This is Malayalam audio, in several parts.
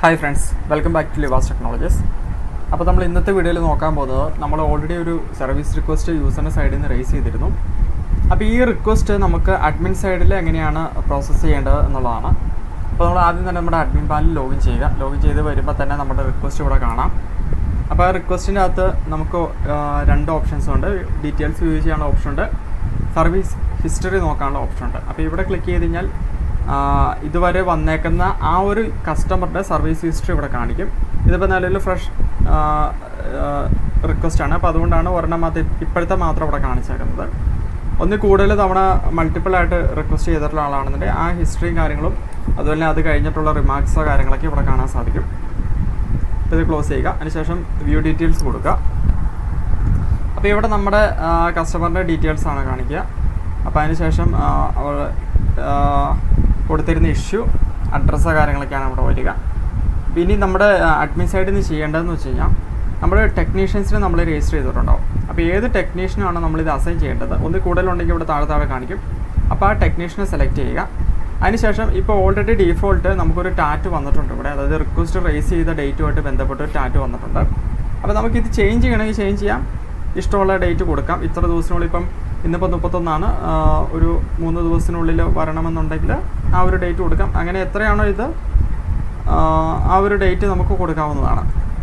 hi friends welcome back to Livas technologies അപ്പോൾ നമ്മൾ ഇന്നത്തെ വീഡിയോയിൽ നോക്കാൻ പോകുന്നത് നമ്മൾ ഓൾറെഡി ഒരു സർവീസ് റിക്വസ്റ്റ് യൂസറിൻ്റെ സൈഡിൽ നിന്ന് റേസ് ചെയ്തിരുന്നു അപ്പോൾ ഈ റിക്വസ്റ്റ് നമുക്ക് അഡ്മിൻ സൈഡിൽ എങ്ങനെയാണ് പ്രോസസ്സ് ചെയ്യേണ്ടത് എന്നുള്ളതാണ് അപ്പോൾ നമ്മൾ ആദ്യം തന്നെ നമ്മുടെ അഡ്മിൻ പാനിൽ ലോഗിൻ ചെയ്യുക ലോഗിൻ ചെയ്ത് വരുമ്പോൾ തന്നെ നമ്മുടെ റിക്വസ്റ്റ് ഇവിടെ കാണാം അപ്പോൾ ആ റിക്വസ്റ്റിൻ്റെ അകത്ത് നമുക്ക് ആ, രണ്ട് ഓപ്ഷൻസ് ഉണ്ട് ഡീറ്റെയിൽസ് വ്യൂ ചെയ്യാനുള്ള ഓപ്ഷൻ ഉണ്ട് സർവീസ് ഹിസ്റ്ററി നോക്കാനുള്ള ഓപ്ഷൻ ഉണ്ട് അപ്പോൾ ഇവിടെ ക്ലിക്ക് ചെയ്ത് കഴിഞ്ഞാൽ ആ, ഇതുവരെ വന്നേക്കുന്ന ആ ഒരു കസ്റ്റമറുടെ സർവീസ് ഹിസ്റ്ററി ഇവിടെ കാണിക്കും ഇതിപ്പോൾ നിലവിൽ ഫ്രഷ് റിക്വസ്റ്റ് ആണ് അപ്പോൾ അതുകൊണ്ടാണ് ഒരെണ്ണം മാത്രം ഇപ്പോഴത്തെ മാത്രം ഇവിടെ കാണിച്ചേക്കുന്നത് ഒന്ന് കൂടുതൽ തവണ മൾട്ടിപ്പിൾ ആയിട്ട് റിക്വസ്റ്റ് ചെയ്തിട്ടുള്ള ആളാണെന്നുണ്ടെങ്കിൽ ആ ഹിസ്റ്ററിയും കാര്യങ്ങളും അതുപോലെ അത് കഴിഞ്ഞിട്ടുള്ള റിമാർക്സോ കാര്യങ്ങളൊക്കെ ഇവിടെ കാണാൻ സാധിക്കും അപ്പോൾ ഇത് ക്ലോസ് ചെയ്യുക അതിനുശേഷം വ്യൂ ഡീറ്റെയിൽസ് കൊടുക്കുക അപ്പോൾ ഇവിടെ നമ്മുടെ കസ്റ്റമറിൻ്റെ ഡീറ്റെയിൽസ് ആണ് കാണിക്കുക അപ്പോൾ അതിനുശേഷം ആ, അവൾ ആ, കൊടുത്തിരുന്ന ഇഷ്യൂ അഡ്രസ്സോ കാര്യങ്ങളൊക്കെയാണ് ഇവിടെ വരിക ഇനി നമ്മുടെ അഡ്മിൻ സൈഡിൽ നിന്ന് ചെയ്യേണ്ടതെന്ന് വെച്ച് കഴിഞ്ഞാൽ നമ്മൾ ടെക്നീഷ്യൻസിനെ നമ്മൾ രജിസ്റ്റർ ചെയ്തിട്ടുണ്ടാവും അപ്പോൾ ഏത് ടെക്നീഷ്യനാണ് നമ്മളിത് അസൈൻ ചെയ്യേണ്ടത് ഒന്ന് കൂടുതലുണ്ടെങ്കിൽ ഇവിടെ താഴെ താഴെ കാണിക്കും അപ്പോൾ ആ ടെക്നീഷ്യനെ സെലക്ട് ചെയ്യുക അതിനുശേഷം ഇപ്പോൾ ഓൾറെഡി ഡീഫോൾട്ട് നമുക്കൊരു ടാറ്റ് വന്നിട്ടുണ്ട് ഇവിടെ അതായത് റിക്വസ്റ്റ് റേസ് ചെയ്ത ഡേറ്റുമായിട്ട് ബന്ധപ്പെട്ട് ഒരു ടാറ്റ് വന്നിട്ടുണ്ട് അപ്പോൾ നമുക്കിത് ചേഞ്ച് ചെയ്യണമെങ്കിൽ ചേഞ്ച് ചെയ്യാം ഇഷ്ടമുള്ള ഡേറ്റ് കൊടുക്കാം ഇത്ര ദിവസത്തിനുള്ളിൽ ഇപ്പം ഇന്നിപ്പോൾ മുപ്പത്തൊന്നാണ് ആ, ഒരു മൂന്ന് ദിവസത്തിനുള്ളിൽ വരണമെന്നുണ്ടെങ്കിൽ ആ ഒരു ഡേറ്റ് കൊടുക്കാം അങ്ങനെ എത്രയാണോ ഇത് ആ, ആ ഒരു ഡേറ്റ് നമുക്ക് കൊടുക്കാവുന്നതാണ്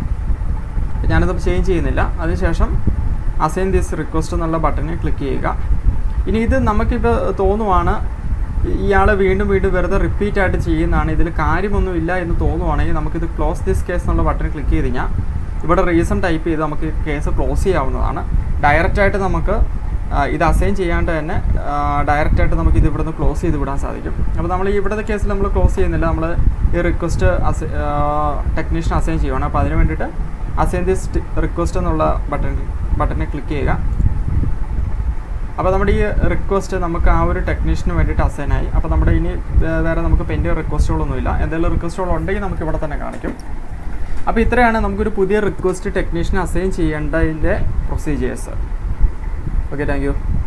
ഞാനിത് ചേഞ്ച് ചെയ്യുന്നില്ല അതിനുശേഷം അസൈൻ ദിസ് റിക്വസ്റ്റ് എന്നുള്ള ബട്ടണിൽ ക്ലിക്ക് ചെയ്യുക ഇനി ഇത് നമുക്കിപ്പോൾ തോന്നുവാണ് ഇയാൾ വീണ്ടും വീണ്ടും വെറുതെ റിപ്പീറ്റ് ആയിട്ട് ചെയ്യുന്നതാണ് ഇതിൽ കാര്യമൊന്നുമില്ല എന്ന് തോന്നുവാണെങ്കിൽ നമുക്കിത് ക്ലോസ് ദിസ് കേസ് എന്നുള്ള ബട്ടൺ ക്ലിക്ക് ചെയ്ത് കഴിഞ്ഞാൽ ഇവിടെ റീസൺ ടൈപ്പ് ചെയ്ത് നമുക്ക് കേസ് ക്ലോസ് ചെയ്യാവുന്നതാണ് ഡയറക്റ്റായിട്ട് നമുക്ക് ആ, ഇത് അസൈൻ ചെയ്യാണ്ട് തന്നെ ഡയറക്റ്റായിട്ട് നമുക്ക് ഇത് ഇവിടുന്ന് ക്ലോസ് ചെയ്ത് വിടാൻ സാധിക്കും അപ്പോൾ നമ്മൾ ഈ ഇവിടുത്തെ കേസിൽ നമ്മൾ ക്ലോസ് ചെയ്യുന്നില്ല നമ്മൾ ഈ റിക്വസ്റ്റ് അസൈ ടെക്നീഷ്യൻ അസൈൻ ചെയ്യുവാണ് അപ്പോൾ അതിന് വേണ്ടിയിട്ട് അസൈൻ ദിസ് റിക്വസ്റ്റ് എന്നുള്ള ബട്ടൺ ബട്ടണിൽ ക്ലിക്ക് ചെയ്യുക അപ്പോൾ നമ്മുടെ ഈ റിക്വസ്റ്റ് നമുക്ക് ആ ഒരു ടെക്നീഷ്യന് വേണ്ടിയിട്ട് അസൈൻ ആയി അപ്പോൾ നമ്മുടെ ഇനി വേ- വേറെ നമുക്ക് പെൻഡിങ് റിക്വസ്റ്റുകളൊന്നുമില്ല എന്തെങ്കിലും റിക്വസ്റ്റുകൾ ഉണ്ടെങ്കിൽ നമുക്ക് ഇവിടെ തന്നെ കാണിക്കും അപ്പോൾ ഇത്രയാണ് നമുക്കൊരു പുതിയ റിക്വസ്റ്റ് ടെക്നീഷ്യൻ അസൈൻ ചെയ്യേണ്ടതിൻ്റെ പ്രൊസീജിയേഴ്സ് ഓക്കെ താങ്ക് യു